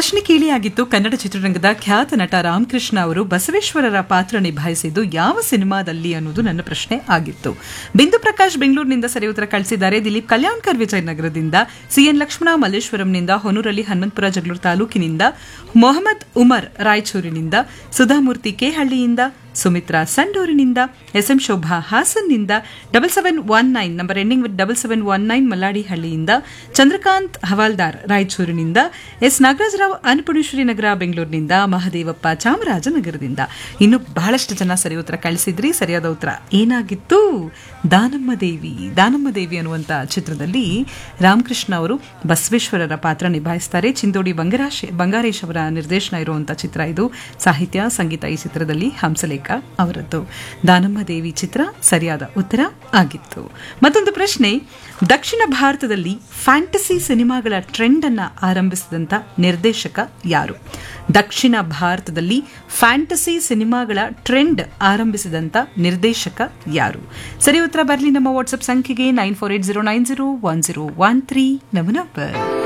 ಪ್ರಶ್ನೆ ಕೇಳಿಯಾಗಿತ್ತು ಕನ್ನಡ ಚಿತ್ರರಂಗದ ಖ್ಯಾತ ನಟ ರಾಮಕೃಷ್ಣ ಅವರು ಬಸವೇಶ್ವರರ ಪಾತ್ರ ನಿಭಾಯಿಸಿದ್ದು ಯಾವ ಸಿನಿಮಾದಲ್ಲಿ ಅನ್ನೋದು ನನ್ನ ಪ್ರಶ್ನೆ ಆಗಿತ್ತು ಬಿಂದು ಪ್ರಕಾಶ್ ಬೆಂಗಳೂರಿನಿಂದ ಸರಿ ಉತ್ತರ ಕಳಿಸಿದ್ದಾರೆ ದಿಲೀಪ್ ಕಲ್ಯಾಣ್ಕರ್ ವಿಜಯನಗರದಿಂದ ಸಿಎನ್ ಲಕ್ಷ್ಮಣ ಮಲ್ಲೇಶ್ವರಂನಿಂದ ಹೊನೂರಲ್ಲಿ ಹನುಮಂತಪುರ ಜಗಳೂರು ತಾಲೂಕಿನಿಂದ ಮೊಹಮ್ಮದ್ ಉಮರ್ ರಾಯಚೂರಿನಿಂದ ಸುಧಾಮೂರ್ತಿ ಕೆಹಳ್ಳಿಯಿಂದ ಸುಮಿತ್ರಾ ಸಂಡೂರಿನಿಂದ ಎಸ್ಎಂ ಶೋಭಾ ಹಾಸನ್ನಿಂದ double seven one nine number ending with double seven one nine ಮಲ್ಲಾಡಿಹಳ್ಳಿಯಿಂದ ಚಂದ್ರಕಾಂತ್ ಹವಾಲ್ದಾರ್ ರಾಯಚೂರಿನಿಂದ ಎಸ್ ನಾಗರಾಜರಾವ್ ಅನ್ನಪುಣೇಶ್ವರಿ ನಗರ ಬೆಂಗಳೂರಿನಿಂದ ಮಹದೇವಪ್ಪ ಚಾಮರಾಜನಗರದಿಂದ ಇನ್ನು ಬಹಳಷ್ಟು ಜನ ಸರಿ ಉತ್ತರ ಕಳಿಸಿದ್ರಿ ಸರಿಯಾದ ಉತ್ತರ ಏನಾಗಿತ್ತು ದಾನಮ್ಮ ದೇವಿ ದಾನಮ್ಮ ದೇವಿ ಅನ್ನುವಂಥ ಚಿತ್ರದಲ್ಲಿ ರಾಮಕೃಷ್ಣ ಅವರು ಬಸವೇಶ್ವರರ ಪಾತ್ರ ನಿಭಾಯಿಸ್ತಾರೆ ಚಿಂದೋಡಿ ಬಂಗರಾಶ್ ಬಂಗಾರೇಶ್ ಅವರ ನಿರ್ದೇಶನ ಇರುವಂಥ ಚಿತ್ರ ಇದು ಸಾಹಿತ್ಯ ಸಂಗೀತ ಈ ಚಿತ್ರದಲ್ಲಿ ಹಂಸಲೇಖ ಅವರದ್ದು ದಾನಮ್ಮ ದೇವಿ ಚಿತ್ರ ಸರಿಯಾದ ಉತ್ತರ ಆಗಿತ್ತು ಮತ್ತೊಂದು ಪ್ರಶ್ನೆ ದಕ್ಷಿಣ ಭಾರತದಲ್ಲಿ ಫ್ಯಾಂಟಸಿ ಸಿನಿಮಾಗಳ ಟ್ರೆಂಡ್ ಅನ್ನ ಆರಂಭಿಸಿದಂತ ನಿರ್ದೇಶಕ ಯಾರು ದಕ್ಷಿಣ ಭಾರತದಲ್ಲಿ ಫ್ಯಾಂಟಸಿ ಸಿನಿಮಾಗಳ ಟ್ರೆಂಡ್ ಆರಂಭಿಸಿದಂತ ನಿರ್ದೇಶಕ ಯಾರು ಸರಿ ಉತ್ತರ ಬರಲಿ ನಮ್ಮ ವಾಟ್ಸ್ಆಪ್ ಸಂಖ್ಯೆಗೆ nine four eight zero nine zero one zero one three ನಮ್ಮ ನಂಬರ್